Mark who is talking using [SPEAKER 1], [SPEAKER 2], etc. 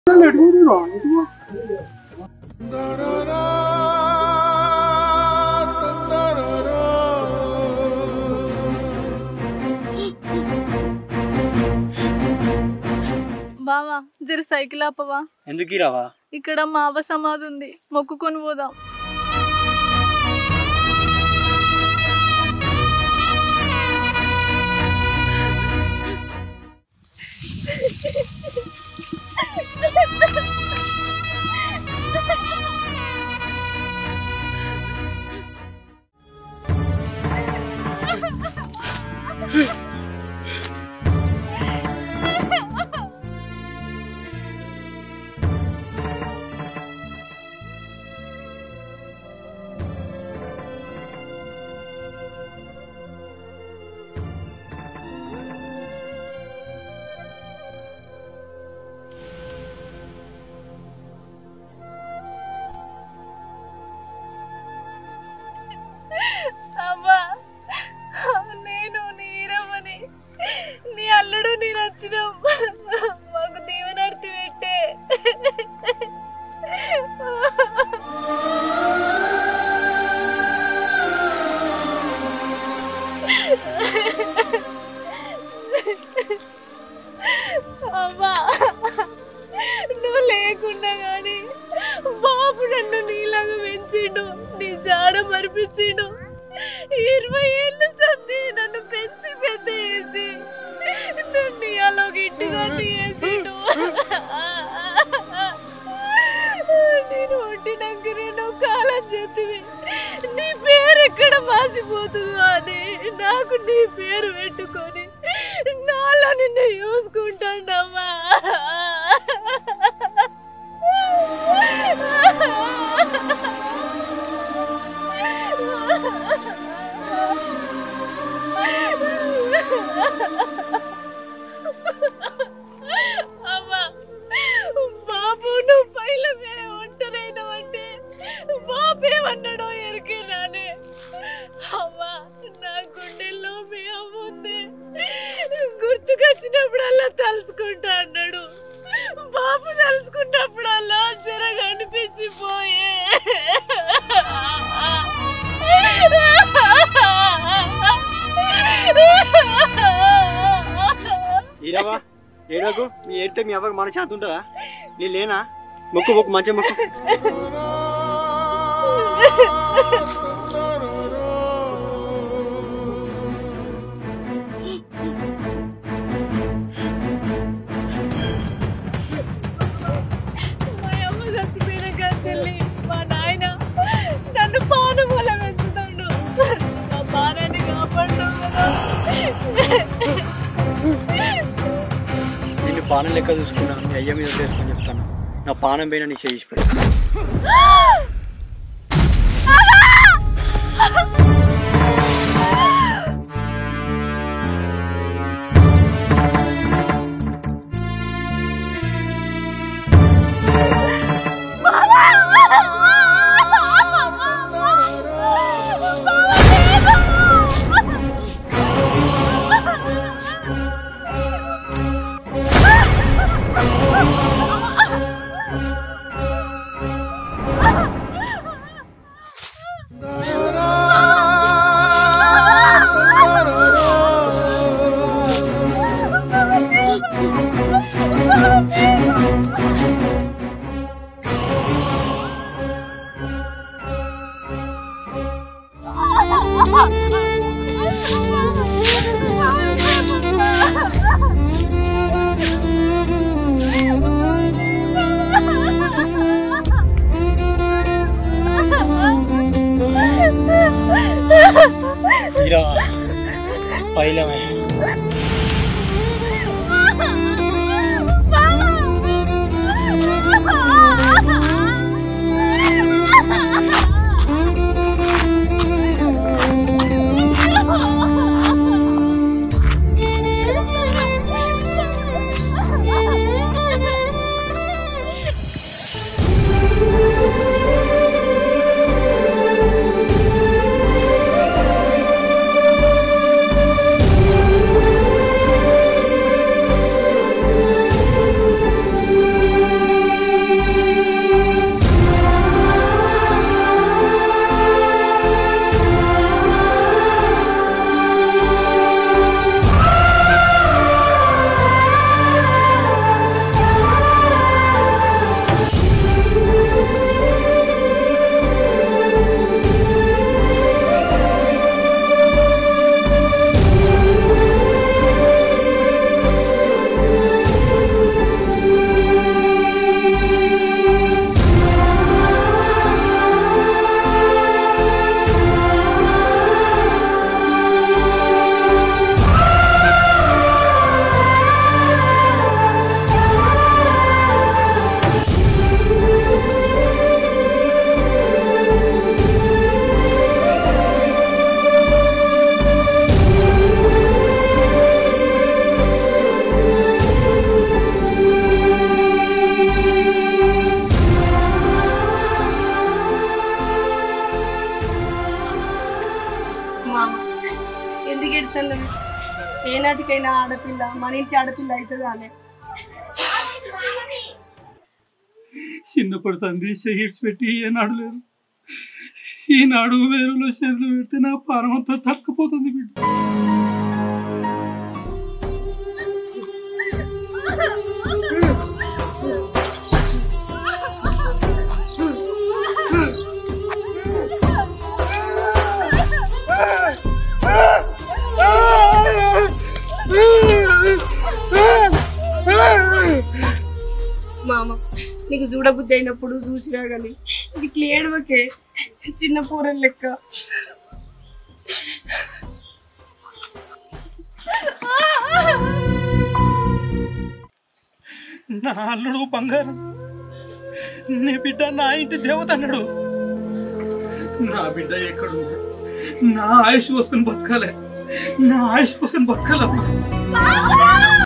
[SPEAKER 1] బావా జర సైకిల్ ఆపవా
[SPEAKER 2] ఎందుకు రావా
[SPEAKER 1] ఇక్కడ మా అవ్వ సమాధి ఉంది మొక్కుకొని పోదాం అవ్వా నేను నీ ఈరమ్మని నీ అల్లుడు నేను వచ్చినాం మాకు దీవెనార్తి పెట్టే అవ్వా నువ్వు లేకుండా కానీ బాబు నన్ను నీలాగా పెంచిండు నీ జాడ మరిపించిండు ఇరవై ఏళ్ళు సంది నన్ను పెంచి పెద్ద చేసి నన్ను ఇయాలోకి ఇంటిదాన్ని చేసిండు నేను ఒట్టినాక నేను కాలం చేతివి నీ పేరు ఎక్కడ మాసిపోతుందో అని నాకు నీ పేరు పెట్టుకొని నాలో నిన్ను చూసుకుంటాడమ్మా అమ్మా బాబు నువ్వు పైలమే ఒంటరైనవంటే బాబేమన్నాడో ఎరికేనానే అమ్మా నా గుండెల్లో మీ అమ్మ ఉంది గుర్తుకొచ్చినప్పుడల్లా తలుసుకుంటా అన్నాడు బాబు తలుసుకున్నప్పుడల్లా జరగ అనిపించిపోయే
[SPEAKER 2] ఈరవా ఏడకు మీ ఏడితే మీ అవ్వకి మనశాంతి ఉంటుందా నీ లేనా మొక్కు మొక్కు మంచిగా మొక్కు
[SPEAKER 1] మా అమ్మ చచ్చిపోయినాక చెల్లి మా నాయన నన్ను పానం వల్ల పెంచుతాడు మా పానాన్ని కాపాడుతావు కదా
[SPEAKER 2] నేను పానం లెక్క చూసుకున్నాను మీ అయ్య మీద వేసుకొని చెప్తాను నా పానం పైన నీ చేసి ఈరా పైలమే
[SPEAKER 1] ఆ ఏనాటికైనా ఆడపిల్ల మన ఇంటి ఆడపిల్ల అవుతుంది అనే
[SPEAKER 3] చిన్నప్పటి సందేశ హిట్స్ పెట్టి ఏనాడు లేదు ఈనాడు వేరులో చేతులు పెడితే నా పానం అంతా తక్కపోతుంది బిడ్డ
[SPEAKER 1] మామ నీకు చూడబుద్ధి అయినప్పుడు చూసిరా కానీ ఇట్లా ఏడవకే చిన్న పూరల లెక్క
[SPEAKER 3] నా అల్లుడు బంగారం నీ బిడ్డ నా ఇంటి దేవత అన్నాడు నా బిడ్డ ఎక్కడు నా ఆయుష్ కోసం బతకాలి నా ఆయుష్ కోసం బతకాలమ్మా